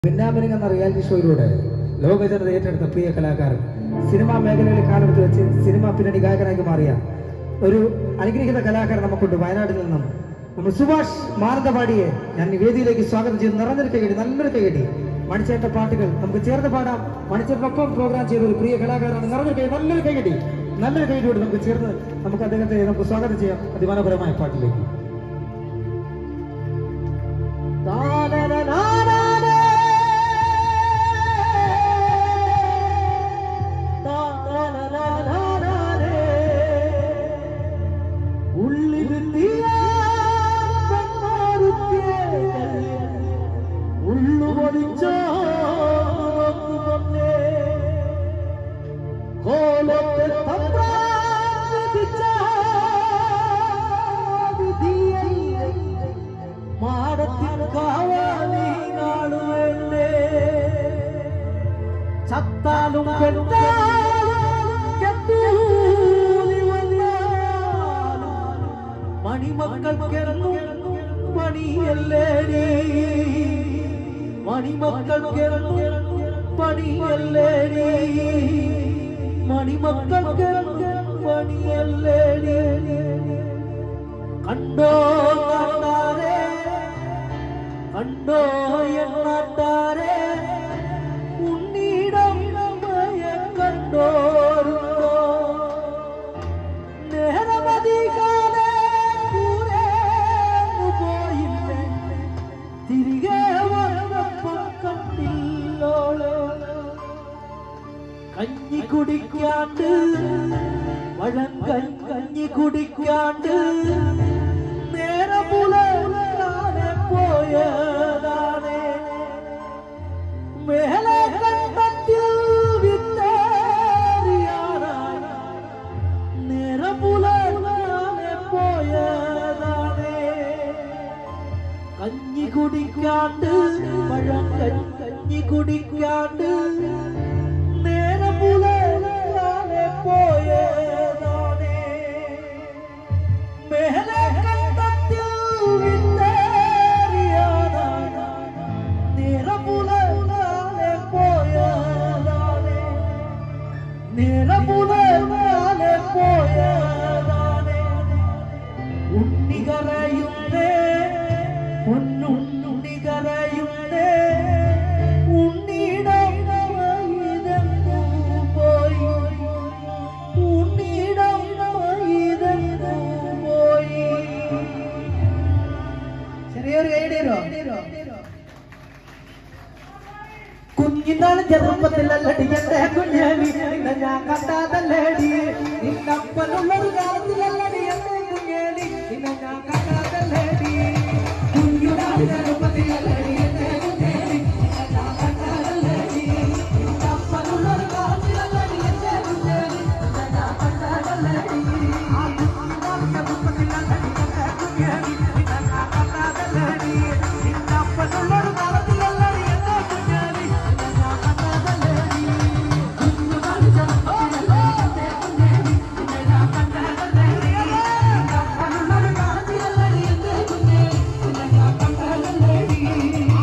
മിന്നാമിനിങ് എന്ന റിയാലിറ്റി ഷോയിലൂടെ ലോകജനത ഏറ്റെടുത്ത പ്രിയ കലാകാരൻ സിനിമാ മേഖലയിൽ കാലെടുത്ത് വെച്ച് സിനിമ പിന്നണി ഗായകനായി മാറിയ ഒരു അനുഗ്രഹിത കലാകാരൻ നമുക്കുണ്ട് വയനാട്ടിൽ നിന്നും നമ്മൾ സുഭാഷ് മാനന്തവാടിയെ ഞാൻ ഈ വേദിയിലേക്ക് സ്വാഗതം ചെയ്ത് നിറഞ്ഞൊരു കൈകടി നല്ലൊരു കൈകടി മണിച്ചേട്ട പാട്ടുകൾ നമുക്ക് ചേർന്ന് പാടാം മണിച്ചേട്ടനൊപ്പം പ്രോഗ്രാം ചെയ്ത ഒരു പ്രിയ കലാകാരനാണ് നിറഞ്ഞൊരു കൈ നല്ലൊരു കൈകടി നല്ലൊരു കൈകടിയോട് നമുക്ക് ചേർന്ന് നമുക്ക് അദ്ദേഹത്തെ നമുക്ക് സ്വാഗതം ചെയ്യാം അതിമനോഹരമായ പാട്ടിലേക്ക് മാടത്തിൻ കാവാലി നാടുവേണ്ടേ ചത്താലും മണിമക്കൾക്കെന്നും പണിയല്ലേടി മണിമക്കൾക്കെന്നും പണിയല്ലേടി മണിമക്കൾക്കെന്നും പണിയല്ലേടി കണ്ടോ കണ്ടാരേ കണ്ടോ എന്നാട്ടാരേ ഉണ്ണിടം കണ്ടോരുണ്ടോ നേരമധികാലേ പൂരേന്നു പോയില്ലേ തിരികെ വന്നപ്പം കണ്ടില്ലോളോ കഞ്ഞി കുടിക്കാണ്ട് വഴം കഞ്ഞി കുടിക്കാണ്ട് നേരെ പുലർക്കാനെ പോയതാണ് മേലെ കണ്ടത്തിൽ വിത്തേറിയാറാണ് നേരെ പുലർക്കാനെ പോയതാണ് കഞ്ഞി കുടിക്കാണ്ട് പഴം കഞ്ഞി കുടിക്കാണ്ട് നേരെ പുലർക്കാനെ പോയതാണ് മേലെ കണ്ടത്തിൽ വിത്തേറിയാറാണ് നേരെ പുലർക്കാനെ പോയതാണ് നേരെ പുലർക്കാനെ പോയതാണ് ഉണ്ണികരയുന്നേ പൊന്നുണ്ണി കരയുന്നേ ഉണ്ണിടം ഇതെങ്ങു പോയി ഉണ്ണിടം ഇതെങ്ങു പോയി ചെറിയൊരു കൈഡിയോ കുഞ്ഞിനാള് ചെറുപ്പത്തിലല്ലടി എന്റെ കുഞ്ഞാലി നിന്നെ ഞാൻ കണ്ടാതല്ലേടി നിന്നപ്പനുള്ളൊരു കാലത്തിലല്ലടി എന്റെ കുഞ്ഞാലി നിന്നെ ഞാൻ കണ്ടാതല്ലേടി കുഞ്ഞിനാള് ചെറുപ്പത്തിലല്ലടി എന്റെ കുഞ്ഞാലി നിന്നെ ഞാൻ കണ്ടാതല്ലേടി നിന്നപ്പനുള്ളൊരു കാലത്തിലല്ലടി എന്റെ കുഞ്ഞാലി നിന്നെ ഞാൻ കണ്ടാതല്ലേടി ആ കുഞ്ഞിനാള് ചെറുപ്പത്തിലല്ലടി എന്റെ കുഞ്ഞാലി നിന്നെ ഞാൻ കണ്ടാതല്ലേടി നിന്നപ്പനുള്ളൊരു കാലത്തിലല്ലടി എന്റെ കുഞ്ഞാലി നിന്നെ ഞാൻ കണ്ടാതല്ലേടി കുഞ്ഞിനാള് ചെറുപ്പത്തിലല്ലടി എന്റെ കുഞ്ഞാലി നിന്നെ ഞാൻ കണ്ടാതല്ലേടി നിന്നപ്പനുള്ളൊരു കാലത്തിലല്ലടി എന്റെ കുഞ്ഞാലി നിന്നെ ഞാൻ കണ്ടാതല്ലേടി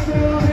സോഹേ